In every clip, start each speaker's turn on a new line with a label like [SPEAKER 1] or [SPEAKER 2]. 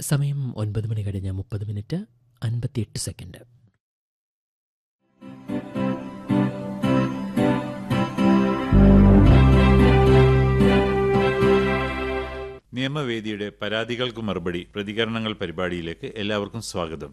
[SPEAKER 1] സമയം ഒൻപത് മണി കഴിഞ്ഞ് മുപ്പത് മിനിറ്റ് അൻപത്തിയെട്ട് സെക്കൻഡ്
[SPEAKER 2] നിയമവേദിയുടെ പരാതികൾക്ക് മറുപടി പ്രതികരണങ്ങൾ പരിപാടിയിലേക്ക് എല്ലാവർക്കും സ്വാഗതം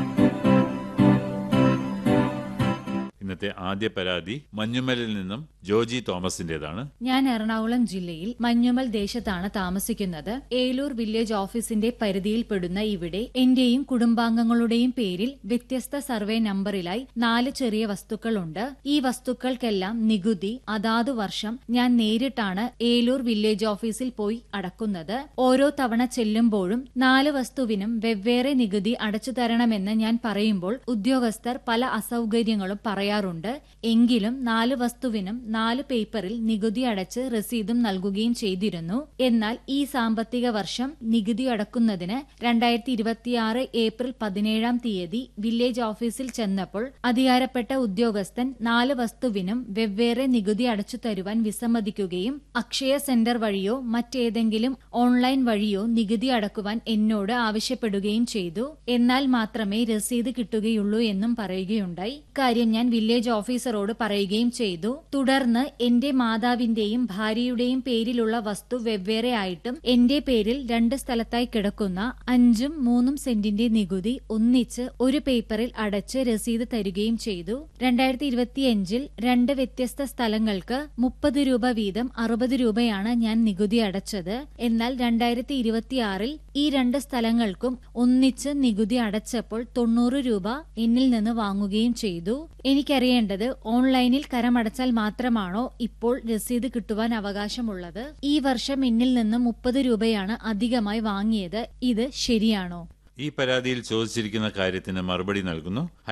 [SPEAKER 2] ഇന്നത്തെ ആദ്യ പരാതി മഞ്ഞുമലിൽ നിന്നും ജോജി തോമസിന്റേതാണ്
[SPEAKER 3] ഞാൻ എറണാകുളം ജില്ലയിൽ മഞ്ഞുമൽ ദേശത്താണ് താമസിക്കുന്നത് ഏലൂർ വില്ലേജ് ഓഫീസിന്റെ പരിധിയിൽപ്പെടുന്ന ഇവിടെ എന്റെയും കുടുംബാംഗങ്ങളുടെയും പേരിൽ വ്യത്യസ്ത സർവേ നമ്പറിലായി നാല് ചെറിയ വസ്തുക്കളുണ്ട് ഈ വസ്തുക്കൾക്കെല്ലാം നികുതി അതാതു വർഷം ഞാൻ നേരിട്ടാണ് ഏലൂർ വില്ലേജ് ഓഫീസിൽ പോയി അടക്കുന്നത് ഓരോ തവണ ചെല്ലുമ്പോഴും നാല് വസ്തുവിനും വെവ്വേറെ നികുതി അടച്ചു തരണമെന്ന് ഞാൻ പറയുമ്പോൾ ഉദ്യോഗസ്ഥർ പല അസൗകര്യങ്ങളും പറയാറുണ്ട് എങ്കിലും നാല് വസ്തുവിനും നാല് പേപ്പറിൽ നികുതി അടച്ച് രസീതും നൽകുകയും ചെയ്തിരുന്നു എന്നാൽ ഈ സാമ്പത്തിക വർഷം നികുതി അടക്കുന്നതിന് രണ്ടായിരത്തി ഇരുപത്തിയാറ് ഏപ്രിൽ പതിനേഴാം തീയതി വില്ലേജ് ഓഫീസിൽ ചെന്നപ്പോൾ അധികാരപ്പെട്ട ഉദ്യോഗസ്ഥൻ നാല് വസ്തുവിനും വെവ്വേറെ നികുതി അടച്ചു തരുവാൻ വിസമ്മതിക്കുകയും അക്ഷയ സെന്റർ വഴിയോ മറ്റേതെങ്കിലും ഓൺലൈൻ വഴിയോ നികുതി അടക്കുവാൻ എന്നോട് ആവശ്യപ്പെടുകയും ചെയ്തു എന്നാൽ മാത്രമേ രസീത് കിട്ടുകയുള്ളൂ എന്നും പറയുകയുണ്ടായി കാര്യം ഞാൻ വില്ലേജ് ഓഫീസറോട് പറയുകയും ചെയ്തു തുടർന്ന് എന്റെ മാതാവിന്റെയും ഭാര്യയുടെയും പേരിലുള്ള വസ്തു വെവ്വേറെ ആയിട്ടും എന്റെ പേരിൽ രണ്ട് സ്ഥലത്തായി കിടക്കുന്ന അഞ്ചും മൂന്നും സെന്റിന്റെ നികുതി ഒന്നിച്ച് ഒരു പേപ്പറിൽ അടച്ച് രസീത് തരികയും ചെയ്തു രണ്ടായിരത്തി ഇരുപത്തിയഞ്ചിൽ രണ്ട് വ്യത്യസ്ത സ്ഥലങ്ങൾക്ക് മുപ്പത് രൂപ വീതം അറുപത് രൂപയാണ് ഞാൻ നികുതി അടച്ചത് എന്നാൽ രണ്ടായിരത്തി ഇരുപത്തിയാറിൽ ഈ രണ്ട് സ്ഥലങ്ങൾക്കും ഒന്നിച്ച് നികുതി അടച്ചപ്പോൾ തൊണ്ണൂറ് രൂപ എന്നിൽ നിന്ന് വാങ്ങുകയും ചെയ്തു എനിക്കറിയേണ്ടത് ഓൺലൈനിൽ കരമടച്ചാൽ മാത്രമാണോ ഇപ്പോൾ രസീത് കിട്ടുവാൻ അവകാശമുള്ളത് ഈ വർഷം എന്നിൽ നിന്ന് മുപ്പത് രൂപയാണ് അധികമായി വാങ്ങിയത് ഇത് ശരിയാണോ
[SPEAKER 2] ഈ പരാതിയിൽ ചോദിച്ചിരിക്കുന്ന കാര്യത്തിന് മറുപടി നൽകുന്നു